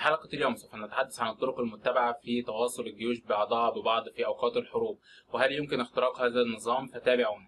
حلقة اليوم سوف نتحدث عن الطرق المتبعة في تواصل الجيوش بعضها ببعض في أوقات الحروب وهل يمكن اختراق هذا النظام فتابعونا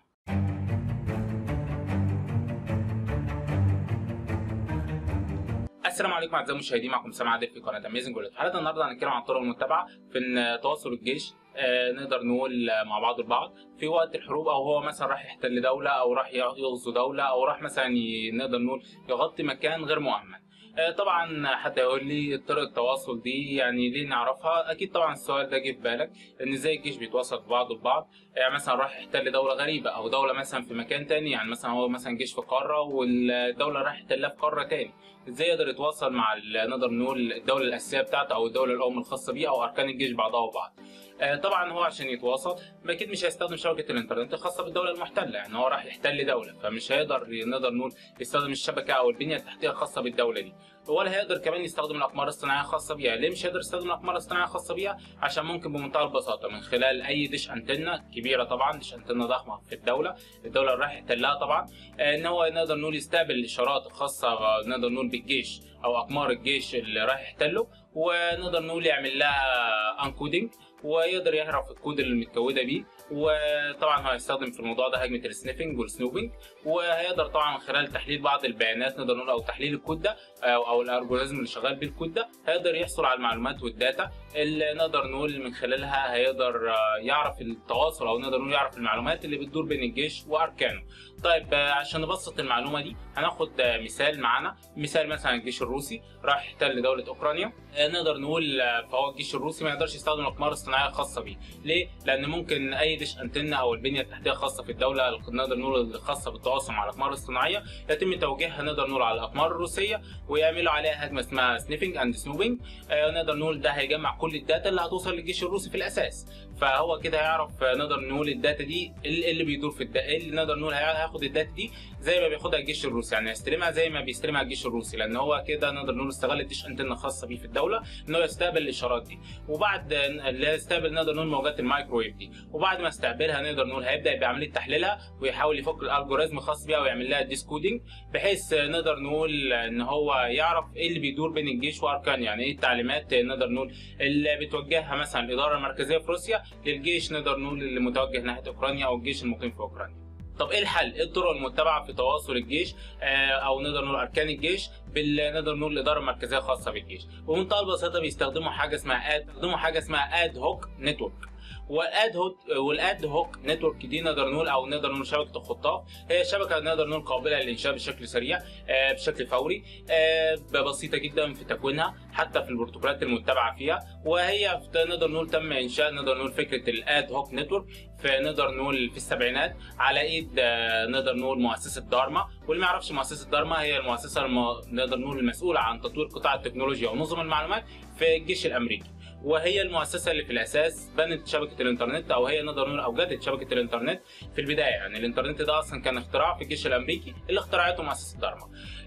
السلام عليكم اعزائي المشاهدين معكم سامع عادل في قناه اميزنج وورلد حلقه النهارده هنتكلم عن الطرق المتبعه في ان تواصل الجيش آه، نقدر نقول آه، مع بعض البعض في وقت الحروب او هو مثلا راح يحتل دوله او راح يغزو دوله او راح مثلا ي- نقدر نقول يغطي مكان غير مؤمن آه، طبعا حتى يقول لي طرق التواصل دي يعني ليه نعرفها اكيد طبعا السؤال ده جه في بالك ان ازاي الجيش بيتواصل ببعضه البعض يعني مثلا راح يحتل دوله غريبه او دوله مثلا في مكان تاني يعني مثلا هو مثلا جيش في قاره والدوله راح يحتلها في قاره تاني ازاي يقدر يتواصل مع ال- نقدر نقول الدوله الاساسيه بتاعته او الدوله الام الخاصه بيه او اركان الجيش بعضها وبعض آه، طبعا هو عشان يتواصل ما اكيد مش هيستخدم شبكه الانترنت الخاصه بالدوله المحتله يعني هو راح يحتل دوله فمش هيقدر نقدر نقول يستخدم الشبكه او البنيه التحتيه الخاصه بالدوله دي ولا هيقدر كمان يستخدم الاقمار الصناعيه الخاصه بيها ليه مش هيقدر يستخدم الاقمار الصناعيه الخاصه بيها عشان ممكن بمنتهى البساطه من خلال اي ديش انتنه كبيره طبعا ديش انتنه ضخمه في الدوله الدوله اللي راح يحتلها طبعا آه، ان هو نقدر نقول يستقبل الاشارات الخاصه آه، نقدر نقول بالجيش او اقمار الجيش اللي راح يحتله ونقدر نقول يعمل لها انكودنج ويقدر يعرف الكود اللي متكوده بيه وطبعا هو هيستخدم في الموضوع ده هجمه السنيفنج والسنوبنج وهيقدر طبعا من خلال تحليل بعض البيانات نقدر نقول او تحليل الكود ده او, أو الالجوريزم اللي شغال بيه الكود ده هيقدر يحصل على المعلومات والداتا اللي نقدر نقول من خلالها هيقدر آه، يعرف التواصل او نقدر نقول يعرف المعلومات اللي بتدور بين الجيش واركانه طيب آه، عشان نبسط المعلومه دي هناخد آه، مثال معانا مثال مثلا الجيش الروسي راح يحتل دوله اوكرانيا آه، نقدر نقول آه، فهو الجيش الروسي ما يقدرش يستخدم الاقمار الصناعيه الخاصه بيه ليه لان ممكن اي ديش انتنه او البنيه التحتيه الخاصه في الدوله نقدر نقول الخاصه بالتواصل مع الاقمار الصناعيه يتم توجيهها نقدر نقول على الاقمار الروسيه ويعملوا عليها هجمه اسمها سنيفنج اند سنوبنج نقدر نقول ده هيجمع كل الداتا اللي هتوصل للجيش الروسي في الاساس فهو كده هيعرف آه، نقدر نقول الداتا دي إيه اللي بيدور في الداتا إيه اللي نقدر نقول هي- هياخد الداتا دي زي ما بياخدها الجيش الروسي يعني هيستلمها زي ما بيستلمها الجيش الروسي لان هو كده نقدر نقول استغل الديش انتنه خاصه بيه في الدوله ان هو يستقبل الاشارات دي وبعد اللي يستقبل نقدر نقول موجات المايكرويف دي وبعد ما استقبلها نقدر نقول هيبدا بعمليه تحليلها ويحاول يفك الالجوريزم الخاص بيها ويعمل لها ديسكودينج بحيث نقدر نقول ان هو يعرف ايه اللي بيدور بين الجيش واركان يعني ايه التعليمات نقدر نقول اللي بتوجهها مثلا الاداره المركزيه في روسيا للجيش نقدر نقول اللي متوجه ناحيه اوكرانيا او الجيش المقيم في اوكرانيا طب ايه الحل؟ ايه الطرق المتبعه في تواصل الجيش آه، او نقدر نقول اركان الجيش بال نقدر نقول الاداره المركزيه الخاصه بالجيش؟ بمنتهى البساطه بيستخدموا حاجه اسمها اد بيستخدموا حاجه اسمها اد هوك نتورك والاد هوك والاد هوك نتورك دي نقدر نقول او نقدر نقول شبكه الخطاف هي شبكه نقدر نقول قابله للانشاء بشكل سريع آه، بشكل فوري آه، بسيطه جدا في تكوينها حتى في البروتوكولات المتبعه فيها وهي في- نقدر نقول تم انشاء نقدر نقول فكره الاد هوك نتورك في نقدر نقول في السبعينات على ايد آه، نقدر نقول مؤسسه دارما واللي ما يعرفش مؤسسه دارما هي المؤسسه الم... نقدر نقول المسؤوله عن تطوير قطاع التكنولوجيا ونظم المعلومات في الجيش الامريكي وهي المؤسسه اللي في الاساس بنت شبكه الانترنت او هي نقدر نقول اوجدت شبكه الانترنت في البدايه يعني الانترنت ده اصلا كان اختراع في الجيش الامريكي اللي اخترعته مؤسسه دارما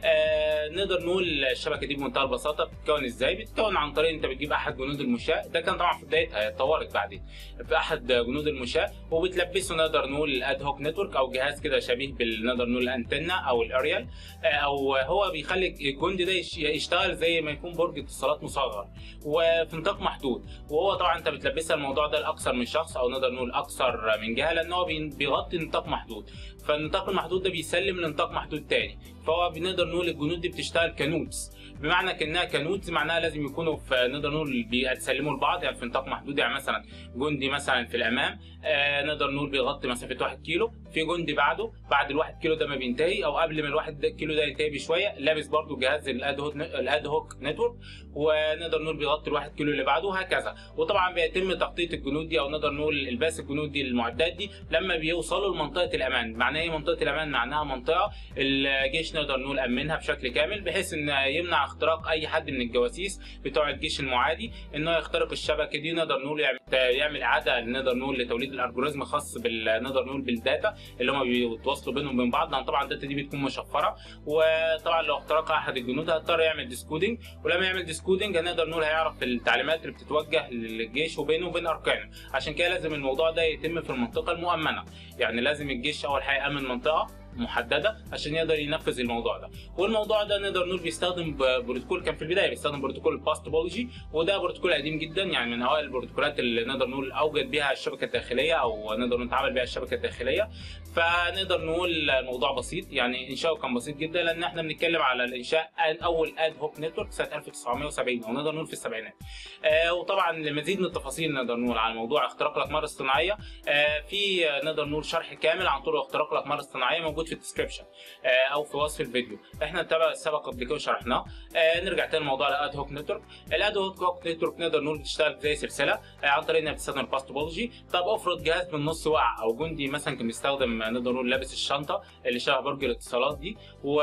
آه نقدر نقول الشبكه دي بمنتهى البساطه بتتكون ازاي بتتكون عن طريق انت بتجيب احد جنود المشاة ده كان طبعا في بدايتها هي اتطورت بعدين في احد جنود المشاة وبتلبسه نقدر نقول الاد هوك نتورك او جهاز كده شبيه بال نقدر نقول الانتنه او الاريال آه، او هو بيخلي الجندي ده يش- يشتغل زي ما يكون برج اتصالات مصغر وفي نطاق محدود وهو طبعا انت بتلبسها الموضوع ده لاكثر من شخص او نقدر نقول اكثر من جهه لان هو بي- بيغطي نطاق محدود فالنطاق المحدود ده بيسلم لنطاق محدود تاني فهو بنقدر نقول الجنود دي بتشتغل كنودز بمعنى كانها كنودز معناها لازم يكونوا في نقدر نقول بيسلموا لبعض يعني في نطاق محدود يعني مثلا جندي مثلا في الامام آه نقدر نقول بيغطي مسافه 1 كيلو في جندي بعده بعد الواحد كيلو ده ما بينتهي او قبل ما الواحد كيلو ده ينتهي بشويه لابس برضو جهاز الاد هوك الاد هوك نتورك ونقدر نقول بيغطي الواحد كيلو اللي بعده وهكذا وطبعا بيتم تغطيه الجنود دي او نقدر نقول الباس الجنود دي المعدات دي لما بيوصلوا لمنطقه الامان معناها ايه منطقه الامان معناها منطقه الجيش نقدر نقول امنها بشكل كامل بحيث ان يمنع اختراق اي حد من الجواسيس بتوع الجيش المعادي انه يخترق الشبكه دي نقدر نقول يعمل يعمل اعاده نقدر نقول لتوليد الالجوريزم خاص بال نقدر نقول بالداتا اللي هم بيتواصلوا بينهم وبين بعض لان طبعا الداتا دي بتكون مشفره وطبعا لو اخترق احد الجنود هيضطر يعمل ديسكودنج ولما يعمل ديسكودنج هنقدر نقول هيعرف التعليمات اللي بتتوجه للجيش وبينه وبين اركانه عشان كده لازم الموضوع ده يتم في المنطقه المؤمنه يعني لازم الجيش اول حاجه يامن منطقه محدده عشان يقدر ينفذ الموضوع ده والموضوع ده نقدر نقول بيستخدم بروتوكول كان في البدايه بيستخدم بروتوكول الباست توبولوجي وده بروتوكول قديم جدا يعني من اوائل البروتوكولات اللي نقدر نقول اوجد بها الشبكه الداخليه او نقدر نتعامل بها الشبكه الداخليه فنقدر نقول الموضوع بسيط يعني انشاؤه كان بسيط جدا لان احنا بنتكلم على الانشاء اول اد هوك نتورك سنه 1970 او نقدر نقول في السبعينات آه وطبعا لمزيد من التفاصيل نقدر نقول على موضوع اختراق الاقمار الصناعيه آه في نقدر نقول شرح كامل عن طرق اختراق الاقمار الصناعيه موجود في الديسكربشن آه او في وصف الفيديو احنا نتابع السبق قبل كده شرحناه آه نرجع تاني لموضوع الاد هوك نتورك الاد هوك نتورك نقدر نقول بتشتغل زي سلسله آه عن طريق انها بتستخدم الباست توبولوجي طب افرض جهاز من النص وقع او جندي مثلا كان بيستخدم نقدر نقول لابس الشنطه اللي شبه برج الاتصالات دي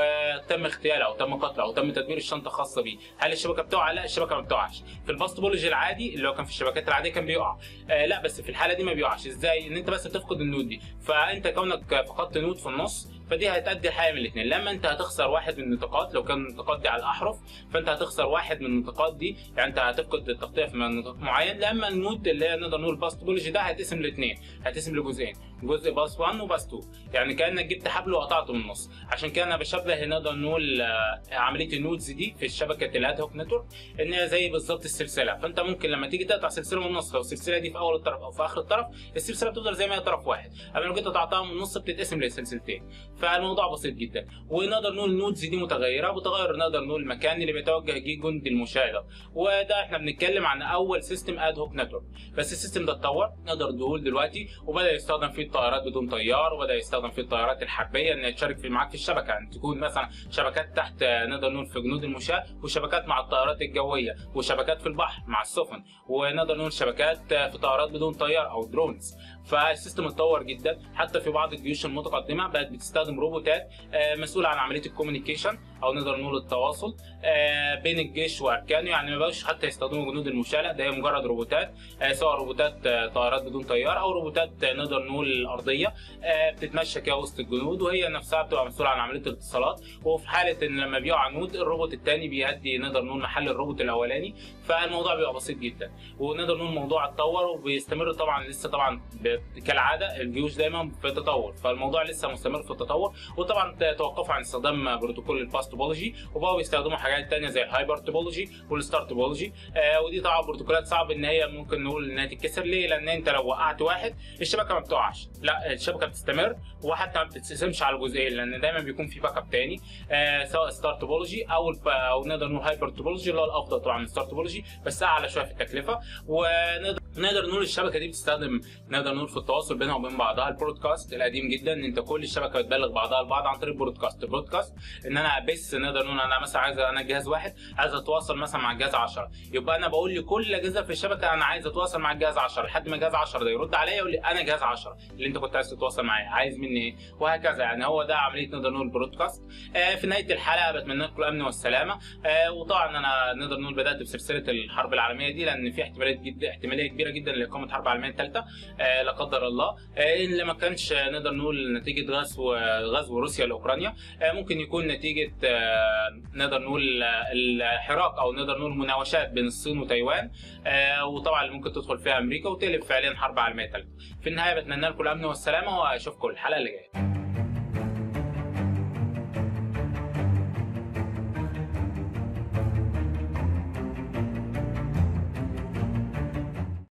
وتم اغتياله او تم قتله او تم تدمير الشنطه الخاصه بيه هل الشبكه بتقع لا الشبكه ما بتقعش في الباست توبولوجي العادي اللي هو كان في الشبكات العاديه كان بيقع آه لا بس في الحاله دي ما بيقعش ازاي ان انت بس بتفقد النود دي فانت كونك فقدت نود في النص فدي هتأدي حاجه من الاثنين لما انت هتخسر واحد من النطاقات لو كان النطاقات دي على الاحرف فانت هتخسر واحد من النطاقات دي يعني انت هتفقد التغطيه في نطاق معين لما النود اللي هي نقدر نقول باست توبولوجي ده هيتقسم لاثنين هيتقسم لجزئين جزء باس 1 وباس 2 يعني كانك جبت حبل وقطعته من النص عشان كده انا بشبه نقدر نقول عمليه النودز دي في شبكه الاد هوك نتورك ان هي زي بالظبط السلسله فانت ممكن لما تيجي تقطع سلسله من النص لو السلسله دي في اول الطرف او في اخر الطرف السلسله بتفضل زي ما هي طرف واحد اما لو جيت قطعتها من النص بتتقسم لسلسلتين فالموضوع بسيط جدا ونقدر نقول النودز دي متغيره بتغير نقدر نقول المكان اللي بيتوجه جه جندي المشاهده وده احنا بنتكلم عن اول سيستم اد هوك نتورك بس السيستم ده اتطور نقدر نقول دلوقتي وبدا يستخدم فيه الطائرات بدون طيار وبدا يستخدم فيه الطيارات الحربيه ان تشارك في معاك في الشبكه ان تكون مثلا شبكات تحت نقدر نقول في جنود المشاة وشبكات مع الطائرات الجويه وشبكات في البحر مع السفن ونقدر نقول شبكات في طائرات بدون طيار او درونز فالسيستم اتطور جدا حتى في بعض الجيوش المتقدمه بقت بتستخدم روبوتات مسؤوله عن عمليه الكوميونيكيشن او نقدر نقول التواصل بين الجيش واركانه يعني ما بقوش حتى يستخدموا جنود المشاة لا ده هي مجرد روبوتات سواء روبوتات طائرات بدون طيار او روبوتات نقدر نقول الارضيه بتتمشى كده وسط الجنود وهي نفسها بتبقى مسؤوله عن عمليه الاتصالات وفي حاله ان لما بيقع نود الروبوت الثاني بيأدي نقدر نقول محل الروبوت الاولاني فالموضوع بيبقى بسيط جدا ونقدر نقول الموضوع اتطور وبيستمر طبعا لسه طبعا كالعاده الجيوش دايما في تطور فالموضوع لسه مستمر في التطور وطبعا توقفوا عن استخدام بروتوكول الباست توبولوجي وبقوا بيستخدموا حاجات ثانيه زي الهايبر توبولوجي والستار توبولوجي آه ودي طبعا بروتوكولات صعب ان هي ممكن نقول انها تتكسر ليه؟ لان انت لو وقعت واحد الشبكه ما بتقعش لا الشبكه بتستمر وحتى ما بتتقسمش على جزئين لان دايما بيكون في باك اب ثاني آه سواء ستار توبولوجي او او نقدر نقول هايبر توبولوجي اللي هو الافضل طبعا من ستار توبولوجي بس اعلى شويه في التكلفه ونقدر نقدر نقول الشبكه دي بتستخدم نقدر نقول في التواصل بينها وبين بعضها البرودكاست القديم جدا ان انت كل الشبكه بتبلغ بعضها البعض عن طريق البرودكاست البرودكاست ان انا بس نقدر نقول انا مثلا عايز انا جهاز واحد عايز اتواصل مثلا مع الجهاز 10 يبقى انا بقول لكل اجهزه في الشبكه انا عايز اتواصل مع الجهاز 10 لحد ما الجهاز 10 ده يرد عليا يقول لي انا جهاز 10 اللي انت كنت عايز تتواصل معايا عايز مني ايه وهكذا يعني هو ده عمليه نقدر نقول البرودكاست آه في نهايه الحلقه بتمنى لكم الامن والسلامه آه وطبعا انا نقدر نقول بدات بسلسله الحرب العالميه دي لان في احتماليه جدا احتماليه كبيره جدا لاقامه حرب عالميه ثالثه آه لا قدر الله آه اللي ما كانش نقدر نقول نتيجه غزو غزو روسيا لاوكرانيا آه ممكن يكون نتيجه آه نقدر نقول الحراك او نقدر نقول مناوشات بين الصين وتايوان آه وطبعا اللي ممكن تدخل فيها امريكا وتقلب فعليا حرب عالميه ثالثه في النهايه بتمنى لكم الامن والسلامه واشوفكم الحلقه اللي جايه